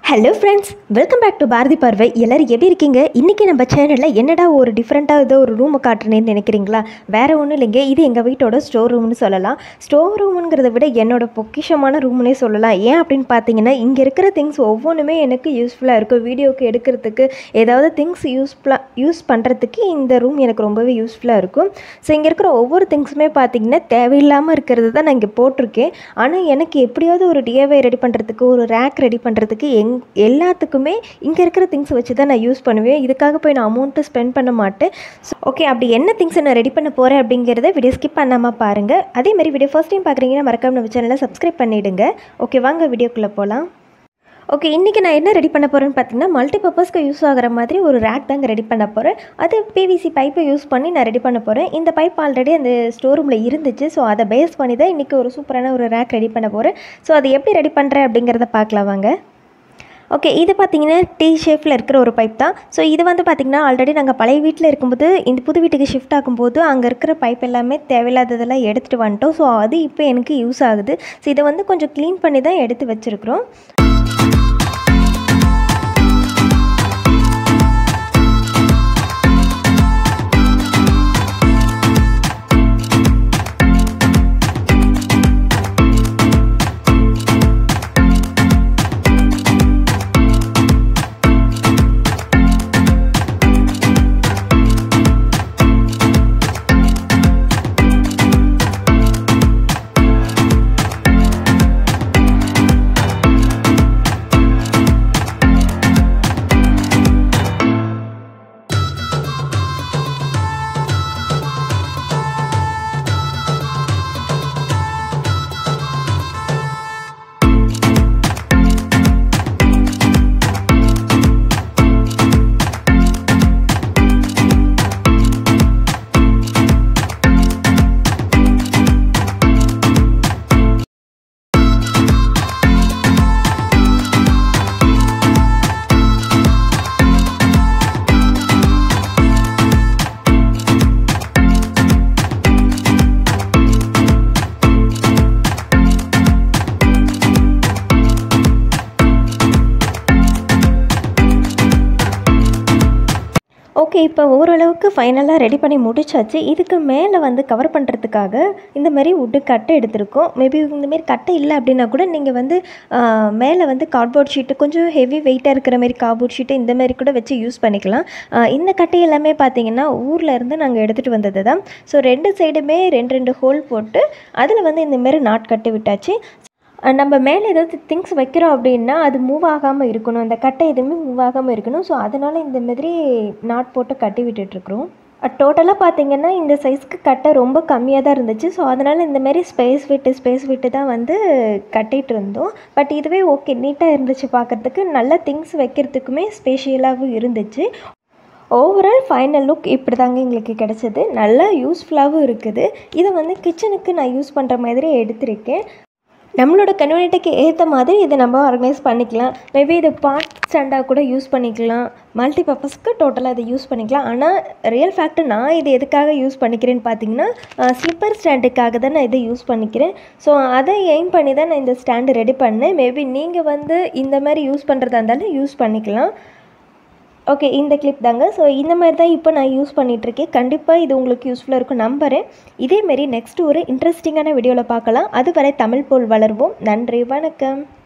hello friends welcome back to Bharathi Parvai எல்லோரும் எப்படி இருக்கீங்க இன்றைக்கி நம்ம சேனலில் என்னடா ஒரு டிஃப்ரெண்ட்டாக ஏதோ ஒரு ரூமை காட்டுறேன்னு நினைக்கிறீங்களா வேறு ஒன்றும் இல்லைங்க இது எங்கள் வீட்டோட ஸ்டோர் ரூம்னு சொல்லலாம் ஸ்டோர் ரூமுங்கிறத விட என்னோட பொக்கிஷமான ரூம்னே சொல்லலாம் ஏன் அப்படின்னு பார்த்தீங்கன்னா இங்கே இருக்கிற திங்ஸ் ஒவ்வொன்றுமே எனக்கு யூஸ்ஃபுல்லாக இருக்கும் வீடியோக்கு எடுக்கிறதுக்கு ஏதாவது திங்ஸ் யூஸ்ஃபுல்லாக யூஸ் பண்ணுறதுக்கு இந்த ரூம் எனக்கு ரொம்பவே யூஸ்ஃபுல்லாக இருக்கும் ஸோ இங்கே இருக்கிற ஒவ்வொரு திங்ஸுமே பார்த்தீங்கன்னா தேவையில்லாமல் இருக்கிறது தான் நான் இங்கே போட்டிருக்கேன் ஆனால் எனக்கு எப்படியாவது ஒரு டிஏவை ரெடி பண்ணுறதுக்கு ஒரு ரேக் ரெடி பண்ணுறதுக்கு எங் எல்லாத்துக்குமே இங்கே இருக்கிற திங்ஸ் வச்சு தான் நான் யூஸ் பண்ணுவேன் இதுக்காக போய் நான் அமௌண்ட்டு ஸ்பெண்ட் பண்ண மாட்டேன் ஸோ ஓகே அப்படி என்ன திங்ஸ் நான் ரெடி பண்ண போகிறேன் அப்படிங்கிறத வீடியோ ஸ்கிப் பண்ணாமல் பாருங்கள் அதே மாதிரி வீடியோ ஃபஸ்ட் டைம் பார்க்குறீங்கன்னா மறக்காம நம்ம சேனலை சப்ஸ்கிரைப் பண்ணிவிடுங்க ஓகே வாங்க வீடியோக்குள்ளே போகலாம் ஓகே இன்றைக்கி நான் என்ன ரெடி பண்ண போகிறேன்னு பார்த்தீங்கன்னா மல்டி பர்பஸ்க்கு யூஸ் ஆகிற மாதிரி ஒரு ரேக் தாங்க ரெடி பண்ண போகிறேன் அது பிவிசி பைப்பை யூஸ் பண்ணி நான் ரெடி பண்ண போகிறேன் இந்த பைப் ஆல்ரெடி அந்த ஸ்டோர் ரூமில் இருந்துச்சு ஸோ அதை பேஸ் பண்ணி தான் இன்றைக்கி ஒரு சூப்பரான ஒரு ரேக் ரெடி பண்ண போகிறேன் ஸோ அதை எப்படி ரெடி பண்ணுறேன் அப்படிங்கிறத பார்க்கலாம் வாங்க ஓகே இது பார்த்தீங்கன்னா டி ஷேப்பில் இருக்கிற ஒரு பைப் தான் ஸோ இது வந்து பார்த்திங்கன்னா ஆல்ரெடி நாங்கள் பழைய வீட்டில் இருக்கும்போது இந்த புது வீட்டுக்கு ஷிஃப்ட் ஆகும்போது அங்கே இருக்கிற பைப் எல்லாமே தேவையில்லாததெல்லாம் எடுத்துகிட்டு வந்துட்டோம் ஸோ அது இப்போ எனக்கு யூஸ் ஆகுது ஸோ இதை வந்து கொஞ்சம் க்ளீன் பண்ணி தான் எடுத்து வச்சுருக்குறோம் ஓகே இப்போ ஓரளவுக்கு ஃபைனலாக ரெடி பண்ணி முடிச்சாச்சு இதுக்கு மேலே வந்து கவர் பண்ணுறதுக்காக இந்த மாதிரி உட்டு கட்டை எடுத்திருக்கோம் மேபி இந்தமாரி கட்டை இல்லை அப்படின்னா கூட நீங்கள் வந்து மேலே வந்து கார்ட்போர்ட் ஷீட்டு கொஞ்சம் ஹெவி வெயிட்டாக இருக்கிற மாதிரி கார்ட்போர்ட் ஷீட்டு இந்த மாதிரி கூட வச்சு யூஸ் பண்ணிக்கலாம் இந்த கட்டை எல்லாமே பார்த்தீங்கன்னா ஊரில் இருந்து நாங்கள் எடுத்துகிட்டு வந்தது தான் ஸோ ரெண்டு சைடுமே ரெண்டு ரெண்டு ஹோல் போட்டு அதில் வந்து இந்தமாரி நாட் கட்டி விட்டாச்சு நம்ம மேலே ஏதாவது திங்ஸ் வைக்கிறோம் அப்படின்னா அது மூவ் ஆகாமல் இருக்கணும் அந்த கட்டை எதுவுமே மூவ் ஆகாமல் இருக்கணும் ஸோ அதனால் இந்த மாதிரி நாட் போட்டு கட்டி விட்டுட்ருக்குறோம் டோட்டலாக பார்த்தீங்கன்னா இந்த சைஸ்க்கு கட்டை ரொம்ப கம்மியாக தான் இருந்துச்சு ஸோ அதனால் இந்த மாதிரி ஸ்பேஸ் விட்டு ஸ்பேஸ் விட்டு தான் வந்து கட்டிகிட்டு இருந்தோம் பட் இதுவே ஓகே நீட்டாக இருந்துச்சு பார்க்குறதுக்கு நல்ல திங்ஸ் வைக்கிறதுக்குமே ஸ்பெஷியலாகவும் இருந்துச்சு ஓவரால் ஃபைனல் லுக் இப்படி தாங்க எங்களுக்கு கிடச்சிது நல்லா யூஸ்ஃபுல்லாகவும் இருக்குது இதை வந்து கிச்சனுக்கு நான் யூஸ் பண்ணுற மாதிரி எடுத்திருக்கேன் நம்மளோட கன்வீனியன்ட்டுக்கு ஏற்ற மாதிரி இதை நம்ம ஆர்கனைஸ் பண்ணிக்கலாம் மேபி இது பார்ட் ஸ்டாண்டாக கூட யூஸ் பண்ணிக்கலாம் மல்டி பர்பஸ்க்கு டோட்டலாக இதை யூஸ் பண்ணிக்கலாம் ஆனால் ரியல் ஃபேக்ட் நான் இது எதுக்காக யூஸ் பண்ணிக்கிறேன்னு பார்த்தீங்கன்னா ஸ்லிப்பர் ஸ்டாண்டுக்காக தான் நான் இதை யூஸ் பண்ணிக்கிறேன் ஸோ அதை எய்ம் பண்ணி தான் நான் இந்த ஸ்டாண்டு ரெடி பண்ணேன் மேபி நீங்கள் வந்து இந்த மாதிரி யூஸ் பண்ணுறதா இருந்தாலும் யூஸ் பண்ணிக்கலாம் ஓகே இந்த கிளிப் தாங்க ஸோ இந்த மாதிரி தான் இப்போ நான் யூஸ் பண்ணிகிட்ருக்கேன் கண்டிப்பாக இது உங்களுக்கு யூஸ்ஃபுல்லாக இருக்கும் நம்புகிறேன் இதேமாரி நெக்ஸ்ட் ஒரு இன்ட்ரெஸ்டிங்கான வீடியோவில் பார்க்கலாம் அதுவரை தமிழ் போல் வளர்வோம் நன்றி வணக்கம்